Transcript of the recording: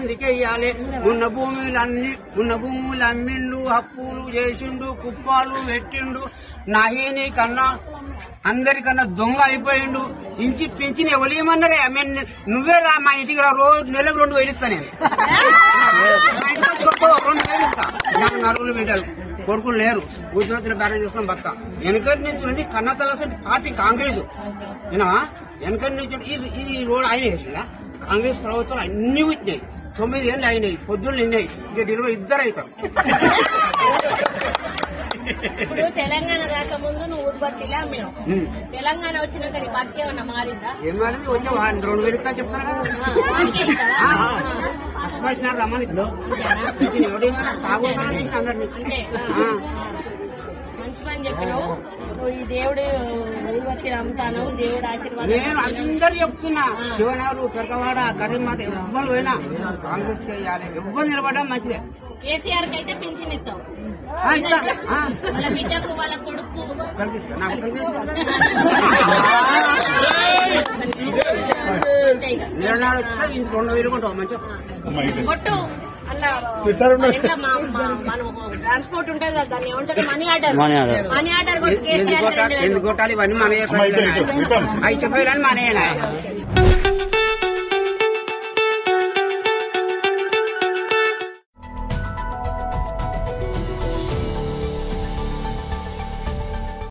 మందికే ఇవ్వాలి ఉన్న భూములన్నీ ఉన్న భూములు అమ్మిండు అప్పులు చేసిండు కుప్పాలు పెట్టిండు నాహిని కన్నా అందరికన్నా దొంగ అయిపోయిండు ఇంచి పింఛన్ ఎవలేమన్నారే మేము నువ్వే రా మా ఇంటికి రా రోజు నెలకు రెండు వేలు ఇస్తా నేను మా ఇంటికి వచ్చి కొట్టుకో, రెండు వేలు ఇస్తా నాకు నలుగురు బిడ్డలు కొడుకులు లేరు గుజరాత్లో బ్యారేజ్ చేసుకొని బతుక వెనకటి నుంచి ఉన్నది కన్నతల పార్టీ కాంగ్రెస్ ఏనా వెనకటి నుంచి ఈ- ఈ రోడ్ ఆయన వేసిందా కాంగ్రెస్ ప్రభుత్వం అన్ని వచ్చినాయి తొమ్మిది ఏళ్ళు అయినాయి పొద్దున్న నిన్నాయి ఇక డెలివరీ ఇద్దరు అవుతారు ఇప్పుడు తెలంగాణ రాకముందు నువ్వు ఊదుబత్తిలా అమ్మినావు ఉమ్. తెలంగాణ వచ్చినాక నీ బతికేమన్నా మారిందా ఏం మారింది వచ్చే వా- రెండు వేలు ఇస్తా చెప్తాను కదా వానికే ఇస్తావా? అస్పష్టనారు రమ్మని ఇది ఎవడేమన్నా తాగోతానని చెప్పిన అందరినీ అంటే ఆ. మంచి పని చెప్పినావు నువ్వు ఈ దేవుడు ఊదుబత్తిలు అమ్ముతాను దేవుడు ఆశీర్వాదం నేను అందరు చెప్తున్నా శివనారు పెరకవాడ కరీంమాత ఎవ్వరు పోయినా కాంగ్రెస్ కి వేయాలి ఎవ్వరు నిలబడడం మంచిదే కేసీఆర్ కి అయితే పింఛన్ ఇస్తావు ఆ, ఇస్తా. ఆ, వాళ్ళ బిడ్డకు వాళ్ళ కొడుకు కల్పిస్తా. నాకు కల్పిస్తా. అంతే ఇక. నిలనాడు వస్తే ఇంక రెండు వేలు కొంటావు మంచిగా కొట్టు అలా ఎట్లా మా- మా- మనం ట్రాన్స్పోర్ట్ ఉంటుంది కదా దాన్ని ఏమంటారు money order money order. Money order కొట్టు ఎందుకు కేసీఆర్ కొట్టాలి ఎందుకు కొట్టాలి ఇవన్నీ మన అవి చెప్పాలని మన